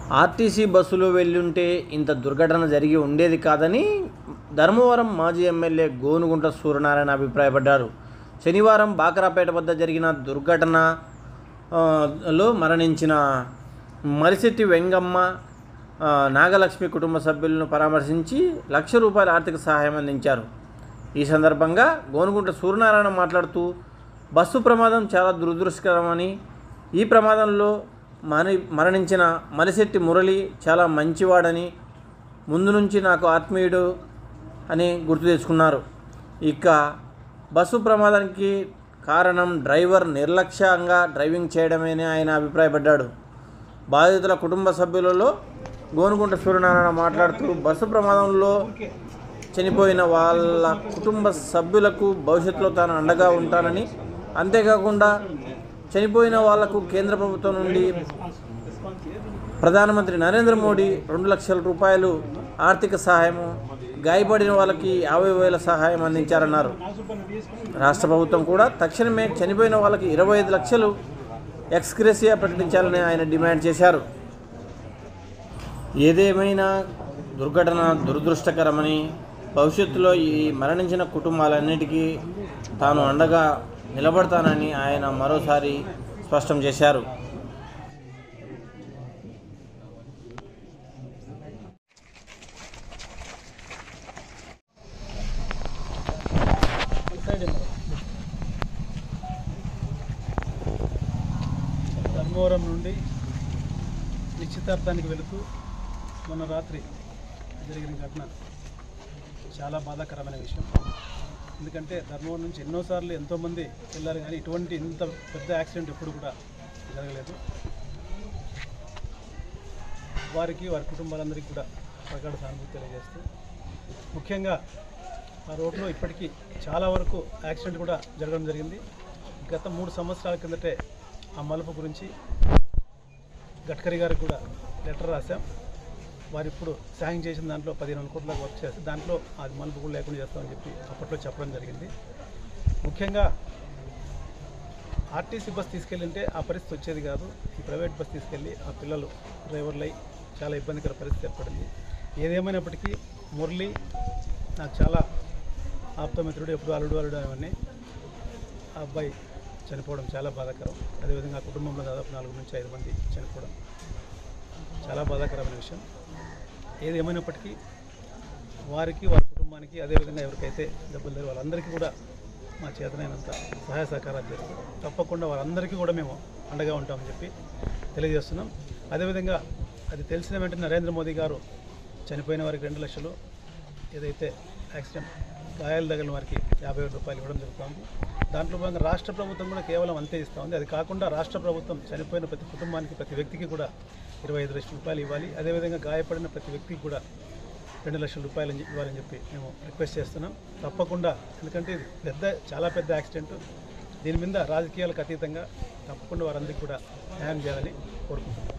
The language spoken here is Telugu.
ఆర్టీసీ బస్సులో వెళ్ళుంటే ఇంత దుర్ఘటన జరిగి ఉండేది కాదని ధర్మవరం మాజీ ఎమ్మెల్యే గోనుగుంట సూర్యనారాయణ అభిప్రాయపడ్డారు శనివారం బాకరాపేట వద్ద జరిగిన దుర్ఘటన ఆ, లో మరణించిన మరిశెట్టి వెంగమ్మ ఆ, నాగలక్ష్మి కుటుంబ సభ్యులను పరామర్శించి లక్ష రూపాయల ఆర్థిక సహాయం అందించారు ఈ సందర్భంగా గోనుగుంట సూర్యనారాయణ మాట్లాడుతూ బస్సు ప్రమాదం చాలా దురదృష్టకరమని ఈ ప్రమాదంలో మరణి మరణించిన మలిశెట్టి మురళి చాలా మంచివాడని ముందు నుంచి నాకు ఆత్మీయుడు అని గుర్తు తెచ్చుకున్నారు ఇక బస్సు ప్రమాదానికి కారణం డ్రైవర్ నిర్లక్ష్యంగా డ్రైవింగ్ చేయడమేని ఆయన అభిప్రాయపడ్డాడు బాధితుల కుటుంబ సభ్యులలో గోనుగుంట సూర్యనారాయణ మాట్లాడుతూ బస్సు ప్రమాదంలో చనిపోయిన వాళ్ళ కుటుంబ సభ్యులకు భవిష్యత్తులో తాను అండగా ఉంటానని అంతేకాకుండా చనిపోయిన వాళ్లకు కేంద్ర ప్రభుత్వం నుండి ప్రధానమంత్రి నరేంద్ర మోడీ రెండు లక్షల రూపాయలు ఆర్థిక సహాయము గాయపడిన వాళ్ళకి యాభై వేల సహాయం అందించారన్నారు రాష్ట్ర ప్రభుత్వం కూడా తక్షణమే చనిపోయిన వాళ్ళకి ఇరవై ఐదు లక్షలు ఎక్స్గ్రెసియా ప్రకటించాలని ఆయన డిమాండ్ చేశారు ఏదేమైనా దుర్ఘటన దురదృష్టకరమని భవిష్యత్తులో ఈ మరణించిన కుటుంబాలన్నిటికీ తాను అండగా నిలబడతానని ఆయన మరోసారి స్పష్టం చేశారు ధర్మవరం నుండి నిశ్చితార్థానికి వెళుతూ మొన్న రాత్రి జరిగిన ఘటన చాలా బాధాకరమైన విషయం ఎందుకంటే ధర్మవరం నుంచి ఎన్నోసార్లు ఎంతోమంది వెళ్ళారు కానీ ఇటువంటి ఇంత పెద్ద యాక్సిడెంట్ ఎప్పుడు కూడా జరగలేదు వారికి వారి కుటుంబాలందరికీ కూడా ప్రగాఢ సానుభూతి తెలియజేస్తూ ముఖ్యంగా ఆ రోడ్లో ఇప్పటికీ చాలా వరకు యాక్సిడెంట్ కూడా జరగడం జరిగింది గత మూడు సంవత్సరాల కిందటే ఆ మలుపు గురించి గడ్కరీ గారికి కూడా లెటర్ రాశాం వారు ఇప్పుడు సాయం చేసిన దాంట్లో పదిహేను కోట్ల వర్క్ చేస్తే దాంట్లో అది మలుపు కూడా లేకుండా చేస్తామని చెప్పి అప్పట్లో చెప్పడం జరిగింది ముఖ్యంగా ఆర్టీసీ బస్ తీసుకెళ్ళింటే ఆ పరిస్థితి వచ్చేది కాదు ఈ ప్రైవేట్ బస్ తీసుకెళ్ళి ఆ పిల్లలు డ్రైవర్లై చాలా ఇబ్బందికర పరిస్థితి ఏర్పడింది ఏదేమైనప్పటికీ మురళి నాకు చాలా ఆప్తమిత్రుడు ఎప్పుడు అల్లుడు అల్లుడు అవన్నీ ఆ అబ్బాయి చనిపోవడం చాలా బాధాకరం అదేవిధంగా ఆ కుటుంబంలో దాదాపు నాలుగు నుంచి ఐదు మంది చనిపోవడం చాలా బాధాకరమైన విషయం ఏది ఏమైనప్పటికీ వారికి వారి కుటుంబానికి అదేవిధంగా ఎవరికైతే దెబ్బలు లేరు వాళ్ళందరికీ కూడా మా చేతనైనంత సహాయ సహకారాలు చేస్తాం తప్పకుండా వారందరికీ కూడా మేము అండగా ఉంటామని చెప్పి తెలియజేస్తున్నాం అదేవిధంగా అది తెలిసిన వెంటనే నరేంద్ర మోదీ గారు చనిపోయిన వారికి రెండు లక్షలు ఏదైతే యాక్సిడెంట్ గాయాలు తగిలిన వారికి యాభై వేల రూపాయలు ఇవ్వడం జరుగుతుంది దాంట్లో భాగంగా రాష్ట్ర ప్రభుత్వం కూడా కేవలం అంతే ఇస్తూ ఉంది అది కాకుండా రాష్ట్ర ప్రభుత్వం చనిపోయిన ప్రతి కుటుంబానికి ప్రతి వ్యక్తికి కూడా ఇరవై ఐదు లక్షల రూపాయలు ఇవ్వాలి అదేవిధంగా గాయపడిన ప్రతి వ్యక్తికి కూడా రెండు లక్షల రూపాయలు అని చెప్పి- ఇవ్వాలని చెప్పి మేము రిక్వెస్ట్ చేస్తున్నాం తప్పకుండా ఎందుకంటే ఇది పెద్ద చాలా పెద్ద యాక్సిడెంట్ దీని మీద రాజకీయాలకు అతీతంగా తప్పకుండా వారందరికీ కూడా న్యాయం చేయాలని కోరుకుంటున్నాం